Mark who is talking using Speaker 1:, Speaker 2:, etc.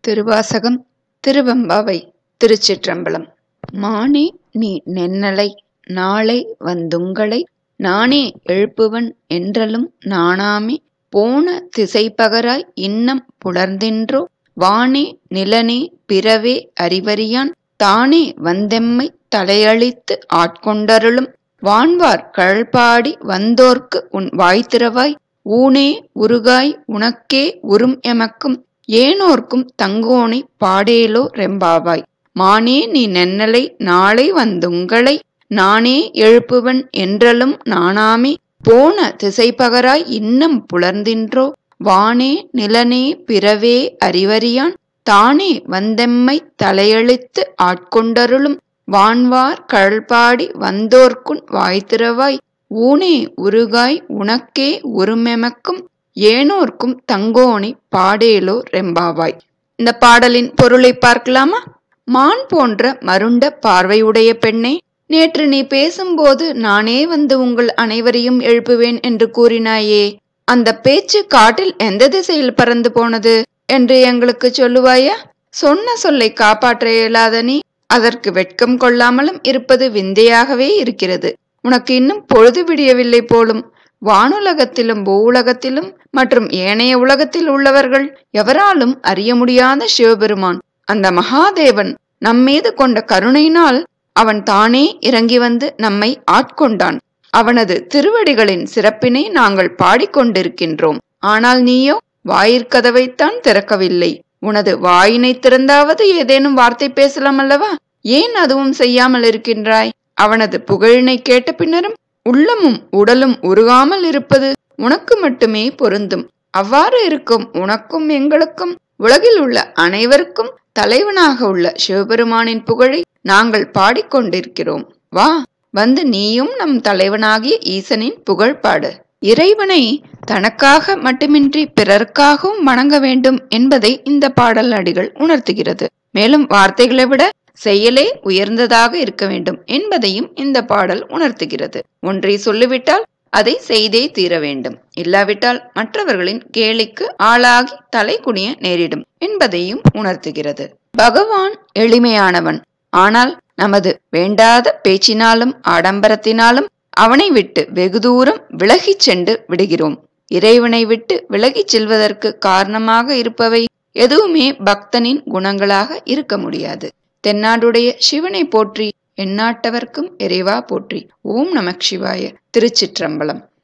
Speaker 1: திருவாசகம் திருவெம்பாவை திருச்சிற்றம்பலம் மானே நீ நென்னலை நாளை வந்துங்களை நானே எழுப்புவன் என்றலும் நாணாமே போன திசைப்பகராய் இன்னம் புலர்ந்தின்றோ வானே நிலனே பிறவே அறிவறியான் தானே வந்தெம்மை தலையளித்து ஆட்கொண்டருளும் வான்வார் கழல்பாடி வந்தோர்க்கு உன் வாய்த்திறவாய் ஊனே உருகாய் உனக்கே உறும் எமக்கும் ஏனோர்க்கும் தங்கோனை பாடேலோ ரெம்பாவாய் மானே நீ நென்னலை நாளை வந்துங்களை நானே எழுப்புவன் என்றலும் நாணாமே போன திசைப்பகராய் இன்னம் புலர்ந்தின்றோ வானே நிலனே பிறவே அறிவறியான் தானே வந்தெம்மை தலையளித்து ஆட்கொண்டருளும் வான்வார் கழல்பாடி வந்தோர்க்குன் வாய்த்திறவாய் ஊனே உருகாய் உனக்கே உருமெமக்கும் ஏனோர்க்கும் தங்கோனை பாடேலோ ரெம்பாவாய் இந்த பாடலின் பொருளை பார்க்கலாமா மான் போன்ற மருண்ட பார்வையுடைய பெண்ணே நேற்று நீ பேசும்போது நானே வந்து உங்கள் அனைவரையும் எழுப்புவேன் என்று கூறினாயே அந்த பேச்சு காட்டில் எந்த திசையில் பறந்து போனது என்று எங்களுக்கு சொல்லுவாயா சொன்ன சொல்லை காப்பாற்ற இயலாத நீ அதற்கு வெட்கம் கொள்ளாமலும் இருப்பது விந்தையாகவே இருக்கிறது உனக்கு இன்னும் பொழுது விடியவில்லை போலும் வானுலகத்திலும் பூவுலகத்திலும் மற்றும் ஏனைய உலகத்தில் உள்ளவர்கள் எவராலும் அறிய முடியாத சிவபெருமான் அந்த மகாதேவன் நம்மீது கொண்ட கருணையினால் அவன் தானே இறங்கி வந்து நம்மை ஆட்கொண்டான் அவனது திருவடிகளின் சிறப்பினை நாங்கள் பாடிக்கொண்டிருக்கின்றோம் ஆனால் நீயோ வாயிற்கதவைத்தான் திறக்கவில்லை உனது வாயினை திறந்தாவது ஏதேனும் வார்த்தை பேசலாம் அல்லவா ஏன் அதுவும் செய்யாமல் இருக்கின்றாய் அவனது புகழினை கேட்ட பின்னரும் உள்ளமும் உடலும் உருகாமல் இருப்பது உனக்கு மட்டுமே பொருந்தும் அவ்வாறு இருக்கும் உனக்கும் எங்களுக்கும் உலகில் உள்ள அனைவருக்கும் தலைவனாக உள்ள சிவபெருமானின் புகழை நாங்கள் பாடிக்கொண்டிருக்கிறோம் வா வந்து நீயும் நம் தலைவனாகிய ஈசனின் புகழ் பாடு இறைவனை தனக்காக மட்டுமின்றி பிறருக்காகவும் வணங்க வேண்டும் என்பதை இந்த பாடல் அடிகள் உணர்த்துகிறது மேலும் வார்த்தைகளை விட செயலே உயர்ந்ததாக இருக்க வேண்டும் என்பதையும் இந்த பாடல் உணர்த்துகிறது ஒன்றை சொல்லிவிட்டால் அதை செய்தே தீர வேண்டும் இல்லாவிட்டால் மற்றவர்களின் கேலிக்கு ஆளாகி தலை குனிய நேரிடும் என்பதையும் உணர்த்துகிறது பகவான் எளிமையானவன் ஆனால் நமது வேண்டாத பேச்சினாலும் ஆடம்பரத்தினாலும் அவனை விட்டு வெகு தூரம் விலகிச் சென்று விடுகிறோம் இறைவனை விட்டு விலகிச் செல்வதற்கு காரணமாக இருப்பவை எதுவுமே பக்தனின் குணங்களாக இருக்க முடியாது தென்னாடுடைய சிவனை போற்றி எந்நாட்டவர்க்கும் இறைவா போற்றி ஓம் நமக் சிவாய திருச்சிற்றம்பலம்